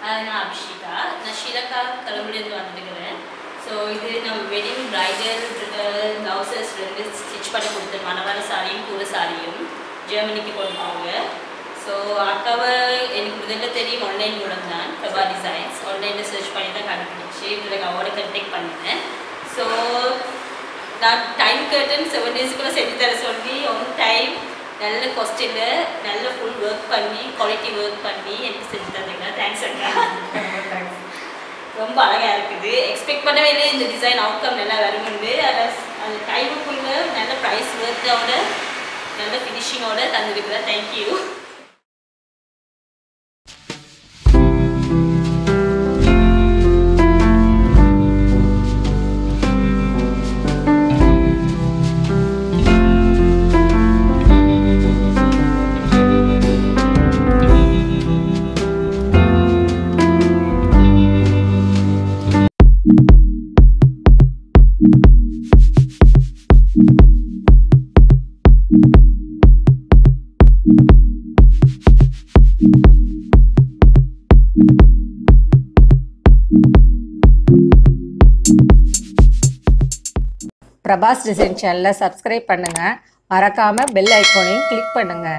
நான் அபிஷிகா நான் ஸ்ரீலங்கா கிளம்புலேருந்து வந்துருக்கிறேன் ஸோ இது நம்ம வெட்டிங் பிரைடல் ப்ளவுசஸ் ரெண்டு ஸ்டிச் பண்ணி கொடுத்தேன் மணவாள சாரியும் கூட சாரியும் ஜெர்மனிக்கு கொண்டு போங்க ஸோ அக்காவை எனக்கு முதல்ல தெரியும் ஆன்லைன் மூலம் தான் பிரபா டிசைன்ஸ் ஆன்லைனில் சர்ச் பண்ணி தான் கண்டுபிடிச்சி இதில் அவரோட கண்டெக்ட் பண்ணினேன் ஸோ நான் டைம் கேட்டேன் செவன் டேஸ்க்குள்ளே செஞ்சு தர சொல்லி ஒன் டைம் நல்ல கொஸ்டினில் நல்ல ஃபுல் ஒர்க் பண்ணி குவாலிட்டி ஒர்க் பண்ணி எனக்கு செஞ்சு தந்தீங்க தேங்க்ஸ் அக்கா ரொம்ப அழகாக இருக்குது எக்ஸ்பெக்ட் பண்ணவே இல்லை இந்த டிசைன் அவுட்கம் நல்லா வருமுண்டு அதை அந்த டைமுக்குள்ளே நல்ல ப்ரைஸ் ஒர்த்தோட நல்ல ஃபினிஷிங்கோட தந்துருக்குறேன் தேங்க்யூ பிரபாஸ் டிசைன் சேனலை சப்ஸ்கிரைப் பண்ணுங்கள் மறக்காமல் பெல் ஐக்கானையும் கிளிக் பண்ணுங்கள்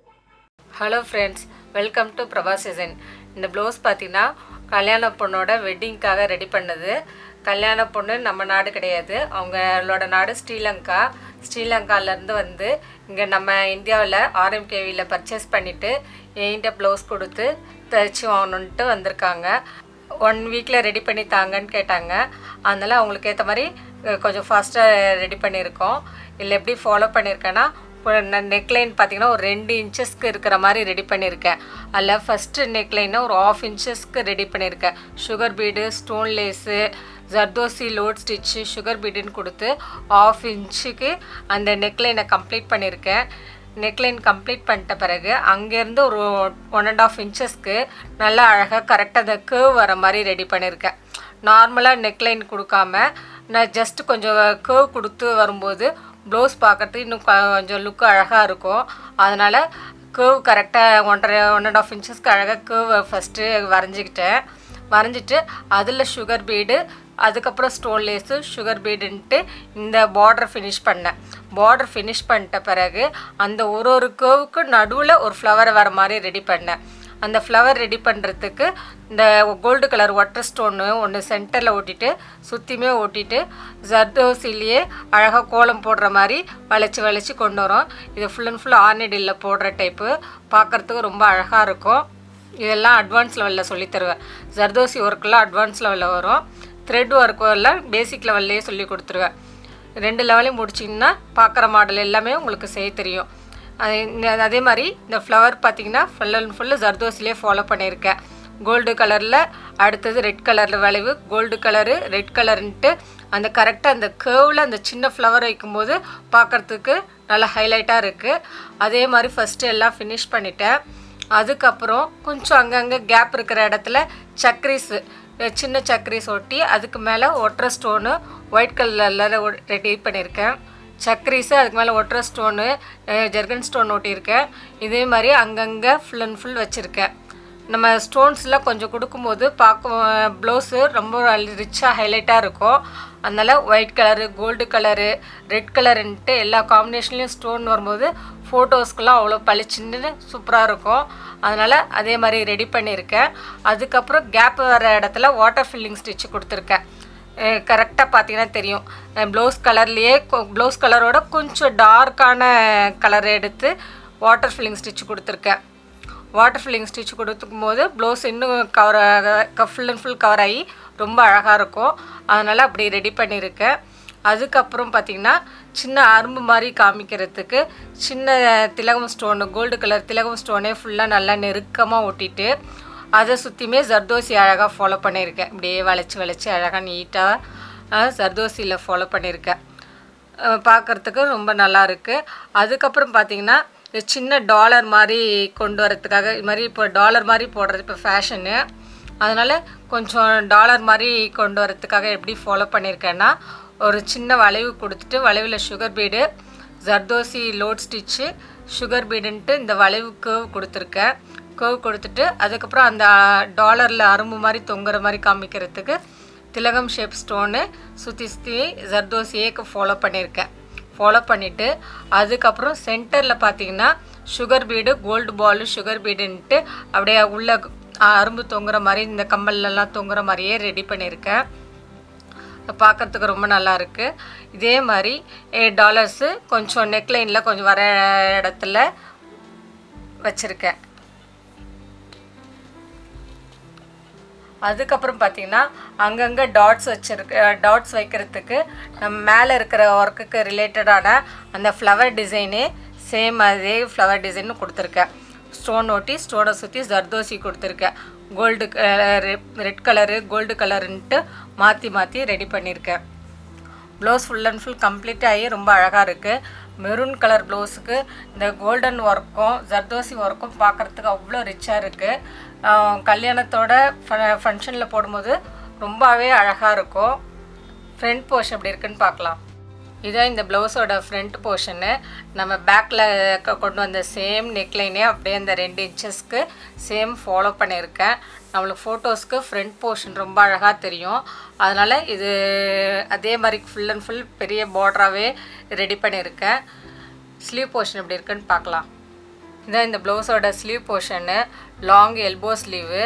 hello friends welcome to Prabhas design இந்த ப்ளவுஸ் பார்த்தீங்கன்னா கல்யாண பொண்ணோட வெட்டிங்க்காக ரெடி பண்ணது கல்யாண பொண்ணு நம்ம நாடு கிடையாது அவங்களோட நாடு ஸ்ரீலங்கா ஸ்ரீலங்காலேருந்து வந்து இங்கே நம்ம இந்தியாவில் ஆர்எம்கேவியில் பர்ச்சேஸ் பண்ணிவிட்டு என்கிட்ட ப்ளவுஸ் கொடுத்து தைச்சி வாங்கணுன்ட்டு வந்திருக்காங்க ஒன் வீக்கில் ரெடி பண்ணி தாங்கன்னு கேட்டாங்க அதனால் அவங்களுக்கு ஏற்ற மாதிரி அஹ், கொஞ்சம் ஃபாஸ்ட்டாக ரெடி பண்ணியிருக்கோம் இல்லை எப்படி ஃபாலோ பண்ணியிருக்கேன்னா நெக்லைன் பார்த்தீங்கன்னா ஒரு ரெண்டு இன்ச்சஸ்க்கு இருக்கிற மாதிரி ரெடி பண்ணியிருக்கேன் அதில் ஃபஸ்ட்டு நெக்லைனை ஒரு ஆஃப் இன்ச்சஸ்க்கு ரெடி பண்ணியிருக்கேன் sugar bead stone lace zardozi லோட் ஸ்டிச்சு சுகர் பீடுன்னு கொடுத்து ஆஃப் இன்ச்சுக்கு அந்த நெக்லைனை கம்ப்ளீட் பண்ணியிருக்கேன் நெக்லைன் கம்ப்ளீட் பண்ணிட்ட பிறகு அங்கேருந்து ஒரு ஒன் அண்ட் ஆஃப் இன்ச்சஸ்க்கு நல்லா அழகாக கரெக்டாக அந்த கேர்வ் வர மாதிரி ரெடி பண்ணியிருக்கேன் நார்மலாக நெக்லைன் கொடுக்காம நான் ஜஸ்ட் கொஞ்சம் கேர்வ் கொடுத்து வரும்போது ப்ளவுஸ் பார்க்கறதுக்கு இன்னும் கொ- கொஞ்சம் லுக்கு அழகாக இருக்கும் அதனால் கேர்வ் கரெக்டாக ஒன்றரை ஒன் அண்ட் ஆஃப் இன்ச்சஸ்க்கு அழகாக கேர்வ் ஃபஸ்ட்டு வரைஞ்சிக்கிட்டேன் வரைஞ்சிட்டு அதில் சுகர் பீடு அதுக்கப்புறம் ஸ்டோன் லேஸு சுகர் பீடுன்ட்டு இந்த பார்டர் ஃபினிஷ் பண்ணேன் பார்டர் ஃபினிஷ் பண்ணிட்ட பிறகு அந்த ஒரு ஒரு கேர்வுக்கு நடுவில் ஒரு ஃப்ளவர் வர மாதிரி ரெடி பண்ணேன் அந்த ஃப்ளவர் ரெடி பண்ணுறதுக்கு இந்த கோல்டு கலர் ஒட்டர் ஸ்டோனு ஒன்று சென்டரில் ஒட்டிட்டு சுற்றியுமே ஒட்டிட்டு ஜர்தோசிலேயே அழகாக கோலம் போடுற மாதிரி வளைச்சி வளைச்சி கொண்டு வரோம் இது ஃபுல் அண்ட் ஃபுல் ஆர்னிடியில் போடுற டைப்பு பார்க்குறதுக்கு ரொம்ப அழகாக இருக்கும் இதெல்லாம் அட்வான்ஸ் லெவலில் சொல்லித் தருவேன் ஜர்தோசி ஒர்க்கெல்லாம் அட்வான்ஸ் லெவலில் வரும் த்ரெட் ஒர்க் எல்லாம் பேசிக் லெவல்லையே சொல்லி கொடுத்துருவேன் ரெண்டு லெவலையும் முடிச்சிங்கன்னா பார்க்குற மாடல் எல்லாமே உங்களுக்கு செய்ய தெரியும் அது இந்த- அதே மாதிரி இந்த ஃப்ளவர் பார்த்தீங்கன்னா ஃபுல் அண்ட் ஃபுல்லு ஜர்தோசிலே ஃபாலோ பண்ணியிருக்கேன் கோல்டு கலரில் அடுத்தது ரெட் கலரில் வளைவு கோல்டு கலரு ரெட் கலருன்ட்டு அந்த கரெக்டாக அந்த கேர்வில் அந்த சின்ன ஃப்ளவர் வைக்கும்போது பார்க்குறதுக்கு நல்லா ஹைலைட்டாக இருக்குது அதே மாதிரி ஃபஸ்ட்டு எல்லாம் ஃபினிஷ் பண்ணிட்டேன் அதுக்கப்புறம் கொஞ்சம் அங்கங்கே கேப் இருக்கிற இடத்துல சக்ரீஸு அஹ் சின்ன சக்ரீஸ் ஒட்டி அதுக்கு மேலே ஒற்றை ஸ்டோனு ஒயிட் கலரில் ரெடி பண்ணியிருக்கேன் சக்ரீஸு அதுக்கு மேலே ஒற்றை ஸ்டோனு ஜெர்கன் ஸ்டோன் ஒட்டியிருக்கேன் இதே மாதிரி அங்கங்கே ஃபுல் அண்ட் ஃபுல் வச்சுருக்கேன் நம்ம ஸ்டோன்ஸ்லாம் கொஞ்சம் கொடுக்கும்போது பார்க்கும் ப்ளவுஸு ரொம்ப ரிச்சாக ஹைலைட்டாக இருக்கும் அதனால் white colour gold colour red கலருன்ட்டு எல்லா காம்பினேஷன்லேயும் ஸ்டோன் வரும்போது ஃபோட்டோஸ்க்கெலாம் அவ்வளோ பளிச்சுன்னு சூப்பராக இருக்கும் அதனால் அதே மாதிரி ரெடி பண்ணியிருக்கேன் அதுக்கப்புறம் கேப் வர இடத்துல வாட்டர் ஃபில்லிங் ஸ்டிச் கொடுத்துருக்கேன் கரெக்டாக பார்த்தீங்கன்னா தெரியும் ப்ளவுஸ் கலர்லேயே ப்ளவுஸ் கலரோட கொஞ்சம் டார்க்கான கலர் எடுத்து வாட்டர் ஃபில்லிங் ஸ்டிச் கொடுத்துருக்கேன் வாட்டர் ஃபில்லிங் ஸ்டிச் கொடுத்துக்கும் போது ப்ளவுஸ் இன்னும் கவர் ஆக ஃபுல் அண்ட் ஃபுல் கவர் ஆகி ரொம்ப அழகாக இருக்கும் அதனால் அப்படி ரெடி பண்ணியிருக்கேன் அதுக்கப்புறம் பார்த்திங்கன்னா சின்ன அரும்பு மாதிரி காமிக்கிறதுக்கு சின்ன திலகம் ஸ்டோனு கோல்டு கலர் திலகம் ஸ்டோனே ஃபுல்லாக நல்லா நெருக்கமாக ஒட்டிட்டு அதை சுற்றியுமே ஜர்தோசி அழகாக ஃபாலோ பண்ணியிருக்கேன் இப்படியே வளைச்சி வளைச்சி அழகாக நீட்டாக ஜர்தோசியில் ஃபாலோ பண்ணியிருக்கேன் பார்க்குறதுக்கு ரொம்ப நல்லா இருக்குது அதுக்கப்புறம் பார்த்தீங்கன்னா இது சின்ன டாலர் மாதிரி கொண்டு வரதுக்காக இது மாதிரி இப்போ டாலர் மாதிரி போடுறது இப்போ ஃபேஷனு அதனால் கொஞ்சம் டாலர் மாதிரி கொண்டு வரதுக்காக எப்படி ஃபாலோ பண்ணியிருக்கேன்னா ஒரு சின்ன வளைவு கொடுத்துட்டு வளைவில் சுகர் பீடு ஜர்தோசி லோட் ஸ்டிச்சு சுகர் பீடுன்ட்டு இந்த வளைவு கேர்வ் கொடுத்துருக்கேன் கர்வ் கொடுத்துட்டு அதுக்கப்புறம் அந்த டாலரில் அரும்பு மாதிரி தொங்குற மாதிரி காமிக்கிறதுக்கு திலகம் ஷேப் ஸ்டோனு சுற்றி சுற்றி ஜர்தோசியேக்கு ஃபாலோ பண்ணியிருக்கேன் ஃபாலோ பண்ணிவிட்டு அதுக்கப்புறம் சென்டரில் பார்த்தீங்கன்னா sugar bead gold ball sugar பீடுன்ட்டு அப்படியே உள்ள அரும்பு தொங்குற மாதிரி இந்த கம்மல்லாம் தொங்குற மாதிரியே ரெடி பண்ணியிருக்கேன் பார்க்குறதுக்கு ரொம்ப நல்லா இருக்கு இதே மாதிரி டாலர்ஸு கொஞ்சம் நெக்லைனில் கொஞ்சம் வர இடத்துல வச்சுருக்கேன் அதுக்கப்புறம் பார்த்தீங்கன்னா அங்கங்கே டாட்ஸ் வச்சுருக்கு டாட்ஸ் வைக்கிறதுக்கு நம்ம மேலே இருக்கிற ஒர்க்குக்கு ரிலேட்டடான அந்த ஃப்ளவர் டிசைனே சேம் அதே ஃப்ளவர் டிசைன் கொடுத்துருக்கேன் ஸ்டோன் ஒட்டி ஸ்டோனை சுற்றி ஜர்தோசி கொடுத்துருக்கேன் கோல்டு ரெட் கலரு கோல்டு கலருன்ட்டு மாற்றி மாற்றி ரெடி பண்ணியிருக்கேன் blouse full and full complete ஆகி ரொம்ப அழகாக இருக்குது மெரூன் கலர் ப்ளவுஸுக்கு இந்த கோல்டன் ஒர்க்கும் ஜர்தோசி ஒர்க்கும் பார்க்குறதுக்கு அவ்வளோ ரிச்சாக இருக்குது கல்யாணத்தோட ஃபங்க்ஷனில் போடும்போது ரொம்பவே அழகாக இருக்கும் ஃப்ரண்ட் போர்ஷன் எப்படி இருக்குன்னு பார்க்கலாம் இதான் இந்த ப்ளவுஸோட ஃப்ரண்ட் போர்ஷனு நம்ம பேக்கில் கொண்டு வந்த சேம் நெக்லைனே அப்படியே அந்த ரெண்டு இன்ச்சஸ்க்கு சேம் ஃபாலோ பண்ணியிருக்கேன் நம்மளுக்கு ஃபோட்டோஸ்க்கு ஃப்ரண்ட் போர்ஷன் ரொம்ப அழகாக தெரியும் அதனால் இது அதே மாதிரி ஃபுல் அண்ட் ஃபுல் பெரிய பார்டராகவே ரெடி பண்ணியிருக்கேன் ஸ்லீவ் போர்ஷன் எப்படி இருக்குன்னு பார்க்கலாம் இதான் இந்த ப்ளவுஸோட sleeve portion long elbow sleeve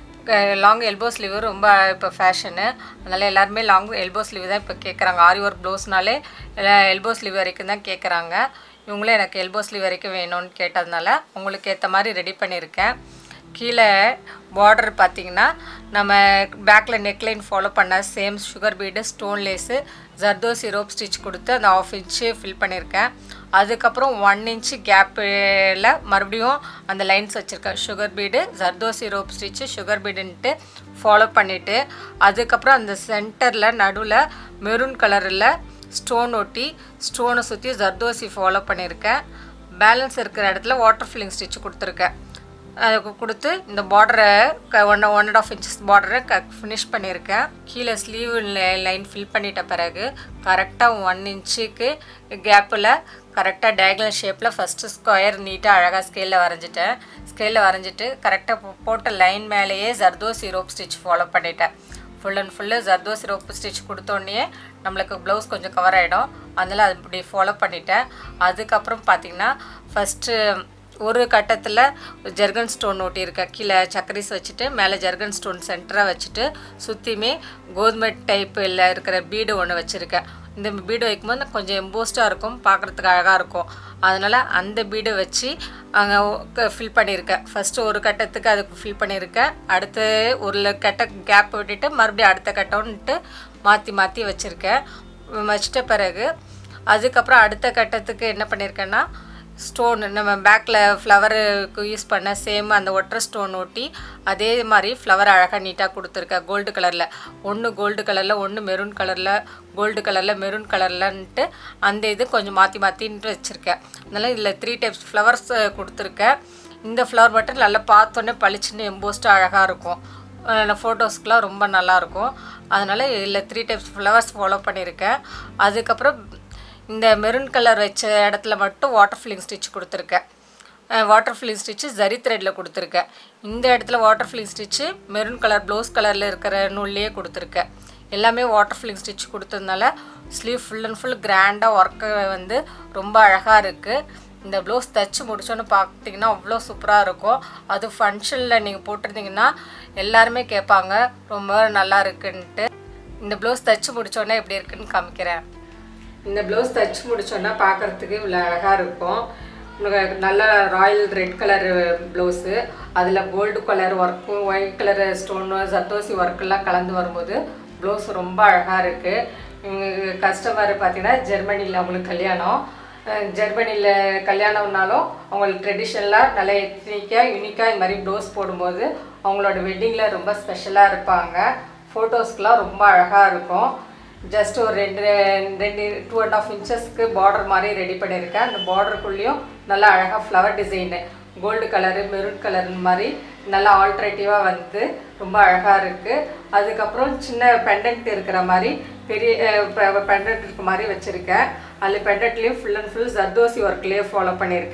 long elbow sleeve ரொம்ப இப்போ ஃபேஷனு அதனால் எல்லாருமே லாங் எல்போ ஸ்லீவ் தான் இப்போ கேட்குறாங்க ஆரி ஒர்க் ப்ளவுஸ்னாலே எல்போ ஸ்லீவ் வரைக்கும் தான் கேட்குறாங்க இவங்களே எனக்கு எல்போ ஸ்லீவ் வரைக்கும் வேணும்னு கேட்டதுனால உங்களுக்கு ஏற்ற மாதிரி ரெடி பண்ணியிருக்கேன் கீழே பார்டர் பார்த்தீங்கன்னா நம்ம பேக்கில் நெக்லைன் ஃபாலோ பண்ண same sugar bead stone lace zardozi rope stitch கொடுத்து அந்த ஆஃப் இன்ச்சு ஃபில் பண்ணியிருக்கேன் அதுக்கப்புறம் ஒன் இன்ச்சு கேப்பில் மறுபடியும் அந்த லைன்ஸ் வச்சுருக்கேன் sugar bead zardozi rope stitch sugar பீடுன்ட்டு ஃபாலோ பண்ணிவிட்டு அதுக்கப்புறம் அந்த சென்டரில் நடுவில் மெரூன் கலரில் ஸ்டோன் ஒட்டி ஸ்டோனை சுற்றி ஜர்தோசி ஃபாலோ பண்ணியிருக்கேன் பேலன்ஸ் இருக்கிற இடத்துல வாட்டர் ஃபில்லிங் ஸ்டிச் கொடுத்துருக்கேன் அதுக்கு கொடுத்து இந்த பார்டரை க one one and half inches பார்டரை க ஃபினிஷ் பண்ணியிருக்கேன் கீழே ஸ்லீவ் லைன் ஃபில் பண்ணிட்ட பிறகு கரெக்டாக ஒன் இன்ச்சுக்கு கேப்பில் கரெக்டாக டயக்னல் ஷேப்பில் ஃபஸ்ட்டு ஸ்கொயர் நீட்டாக அழகாக ஸ்கேலில் வரைஞ்சிட்டேன் ஸ்கேலில் வரைஞ்சிட்டு கரெக்டாக போட்ட லைன் மேலேயே ஜர்தோசி ரோப் ஸ்டிச் ஃபாலோ பண்ணிட்டேன் full and full zardozi rope stitch கொடுத்தோடனே நம்மளுக்கு ப்ளவுஸ் கொஞ்சம் கவர் ஆகிடும் அதனால் அது இப்படி ஃபாலோ பண்ணிட்டேன் அதுக்கப்புறம் பார்த்திங்கன்னா ஃபஸ்ட்டு ஒரு கட்டத்தில் ஜெர்கன் ஸ்டோன் ஒட்டியிருக்கேன் கீழே சக்கரிஸ் வச்சுட்டு மேலே ஜெர்கன் ஸ்டோன் சென்டராக வச்சுட்டு சுற்றியுமே கோதுமை டைப்பில் இருக்கிற பீடு ஒன்று வச்சுருக்கேன் இந்த பீடு வைக்கும்போது கொஞ்சம் எம்போஸ்டாக இருக்கும் பார்க்குறதுக்கு அழகாக இருக்கும் அதனால் அந்த பீடை வச்சு அங்கே ஃபில் பண்ணியிருக்கேன் ஃபஸ்ட்டு ஒரு கட்டத்துக்கு அதுக்கு ஃபில் பண்ணியிருக்கேன் அடுத்து ஒரு கட்ட கேப் விட்டுட்டு மறுபடியும் அடுத்த கட்டம்ன்ட்டு மாற்றி மாற்றி வச்சுருக்கேன் வச்சிட்ட பிறகு அதுக்கப்புறம் அடுத்த கட்டத்துக்கு என்ன பண்ணியிருக்கேன்னா ஸ்டோன் நம்ம பேக்கில் ஃப்ளவருக்கு யூஸ் பண்ண சேம் அந்த ஒற்றை ஸ்டோன் ஒட்டி அதே மாதிரி ஃப்ளவர் அழகாக நீட்டாக கொடுத்துருக்கேன் கோல்டு கலரில் ஒன்று கோல்டு கலரில் ஒன்று மெரூன் கலரில் கோல்டு கலரில் மெரூன் கலர்லன்ட்டு அந்த இது கொஞ்சம் மாற்றி மாற்றின்ட்டு வச்சுருக்கேன் அதனால் இதில் த்ரீ டைப்ஸ் ஃப்ளவர்ஸ் கொடுத்துருக்கேன் இந்த ஃப்ளவர் மட்டும் நல்லா பார்த்தோன்னே பளிச்சுன்னு எம்போஸ்ட்டாக அழகாக இருக்கும் ஃபோட்டோஸ்க்கெலாம் ரொம்ப நல்லாயிருக்கும் அதனால் இதில் த்ரீ டைப்ஸ் ஃப்ளவர்ஸ் ஃபாலோ பண்ணியிருக்கேன் அதுக்கப்புறம் இந்த மெரூன் கலர் வச்ச இடத்துல மட்டும் வாட்டர் ஃபில்லிங் ஸ்டிச் கொடுத்துருக்கேன் வாட்டர் ஃபில்லிங் ஸ்டிச்சு ஜரி த்ரெட்டில் கொடுத்துருக்கேன் இந்த இடத்துல water filling stitch maroon colour blouse கலரில் இருக்கிற நூல்லையே கொடுத்துருக்கேன் எல்லாமே வாட்டர் ஃபில்லிங் ஸ்டிச் கொடுத்ததுனால ஸ்லீவ் ஃபுல் அண்ட் ஃபுல் கிராண்டாக ஒர்க்கு வந்து ரொம்ப அழகாக இருக்குது இந்த ப்ளவுஸ் தைச்சி முடிச்சோன்னு பார்த்தீங்கன்னா அவ்வளோ சூப்பராக இருக்கும் அது ஃபங்க்ஷனில் நீங்கள் போட்டிருந்தீங்கன்னா எல்லாருமே கேட்பாங்க ரொம்ப நல்லா இருக்குன்ட்டு இந்த ப்ளவுஸ் தைச்சி முடிச்சோன்னே எப்படி இருக்குன்னு காமிக்கிறேன் இந்த ப்ளவுஸ் தைச்சி முடிச்சோன்னா பார்க்குறதுக்கு இவ்வளோ அழகாக இருக்கும் உங்களுக்கு நல்ல ராயல் ரெட் கலர் ப்ளவுஸு அதில் கோல்டு கலர் ஒர்க்கும் ஒயிட் கலர் ஸ்டோனு சத்தோசி ஒர்க்கெல்லாம் கலந்து வரும்போது ப்ளவுஸ் ரொம்ப அழகாக இருக்குது கஸ்டமர் பார்த்தீங்கன்னா ஜெர்மனியில் அவங்களுக்கு கல்யாணம் ஜெர்மனியில் கல்யாணம்னாலும் அவங்களுக்கு ட்ரெடிஷ்னலாக நல்ல எத்னிக்காக யூனிக்காக இந்த மாதிரி ப்ளவுஸ் போடும்போது அவங்களோட வெட்டிங்கில் ரொம்ப ஸ்பெஷலாக இருப்பாங்க ஃபோட்டோஸ்க்கெலாம் ரொம்ப அழகாக இருக்கும் ஜஸ்ட் ஒரு ரெண்டு ரெண்டு டூ அண்ட் ஆஃப் இன்ச்சஸ்க்கு பார்டர் மாதிரி ரெடி பண்ணியிருக்கேன் அந்த பார்டருக்குள்ளேயும் நல்லா அழகாக flower design gold colour maroon colour மாதிரி நல்லா ஆல்ட்ரேட்டிவாக வந்து ரொம்ப அழகாக இருக்குது அதுக்கப்புறம் சின்ன பெண்டன்ட் இருக்கிற மாதிரி பெரிய பெண்டன்ட் இருக்க மாதிரி வச்சுருக்கேன் அதில் பெண்டன்ட்லேயும் ஃபுல் அண்ட் ஃபுல் ஜர்தோசி ஒர்க்லேயே ஃபாலோ பண்ணியிருக்கேன்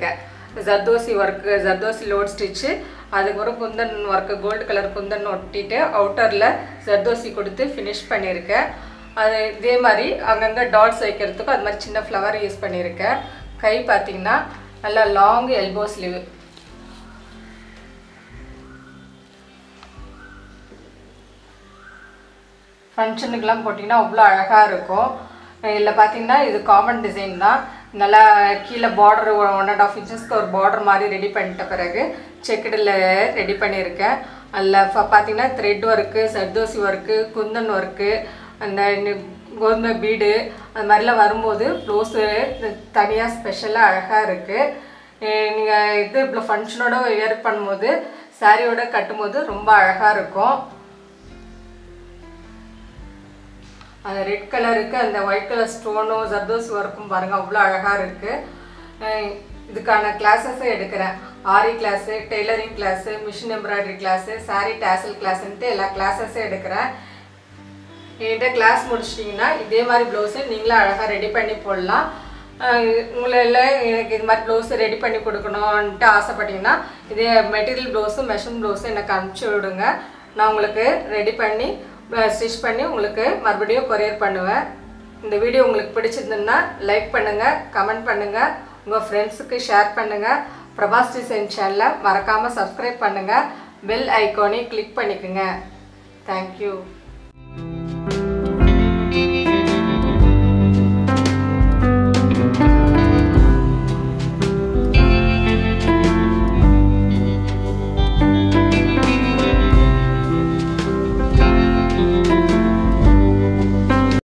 ஜர்தோசி ஒர்க்கு ஜர்தோசி லோட் ஸ்டிச்சு அதுக்கப்புறம் kundan work gold colour kundan ஒட்டிட்டு அவுட்டரில் ஜர்தோசி கொடுத்து ஃபினிஷ் பண்ணியிருக்கேன் அது இதே மாதிரி அங்கங்கே டாட்ஸ் வைக்கிறதுக்கும் அது மாதிரி சின்ன ஃப்ளவர் யூஸ் பண்ணியிருக்கேன் கை பார்த்தீங்கன்னா நல்லா லாங் எல்போ ஸ்லீவ் ஃபங்க்ஷனுக்கெலாம் போட்டிங்கன்னா அவ்வளோ அழகாக இருக்கும் இதில் பார்த்தீங்கன்னா இது காமன் டிசைன் தான் நல்லா கீழே பார்டர் ஒன் அண்ட் ஆஃப் இன்ச்சஸ்க்கு ஒரு பார்டர் மாதிரி ரெடி பண்ணிட்ட பிறகு செக்குடில் ரெடி பண்ணியிருக்கேன் அதில் பார்த்தீங்கன்னா thread work zardozi work kundan work அந்த நி- கோதுமை பீடு அது மாதிரிலாம் வரும்போது ப்ளவுஸு தனியாக ஸ்பெஷலாக அழகாக இருக்குது நீங்கள் இது இவ்வளோ ஃபங்க்ஷனோட வேர் பண்ணும்போது சாரியோட கட்டும்போது ரொம்ப அழகாக இருக்கும் அந்த ரெட் கலருக்கு அந்த ஒயிட் கலர் ஸ்டோனும் ஜர்தோஸ் ஒர்க்கும் பாருங்கள் அவ்வளோ அழகாக இருக்குது இதுக்கான கிளாஸஸும் எடுக்கிறேன் ஆரி class tailoring class machine embroidery class saree tassel கிளாஸுன்ட்டு எல்லா கிளாஸஸும் எடுக்கிறேன் என்கிட்ட கிளாஸ் முடிச்சிட்டிங்கன்னா இதே மாதிரி ப்ளவுஸு நீங்களும் அழகாக ரெடி பண்ணி போடலாம் உங்களில் எனக்கு இது மாதிரி ப்ளவுஸு ரெடி பண்ணி கொடுக்கணுன்ட்டு ஆசைப்பட்டீங்கன்னா இதே மெட்டீரியல் ப்ளவுஸும் மெஷின் ப்ளவுஸும் எனக்கு அனுப்பிச்சி விடுங்க நான் உங்களுக்கு ரெடி பண்ணி ஸ்டிச் பண்ணி உங்களுக்கு மறுபடியும் கொரியர் பண்ணுவேன் இந்த வீடியோ உங்களுக்கு பிடிச்சிருந்ததுன்னா லைக் பண்ணுங்கள் கமெண்ட் பண்ணுங்கள் உங்கள் ஃப்ரெண்ட்ஸுக்கு ஷேர் பண்ணுங்கள் பிரபாஸ் டிசைன் சேனலை மறக்காமல் சப்ஸ்கிரைப் பண்ணுங்கள் பெல் ஐக்கானையும் கிளிக் பண்ணிக்கோங்க தேங்க்யூ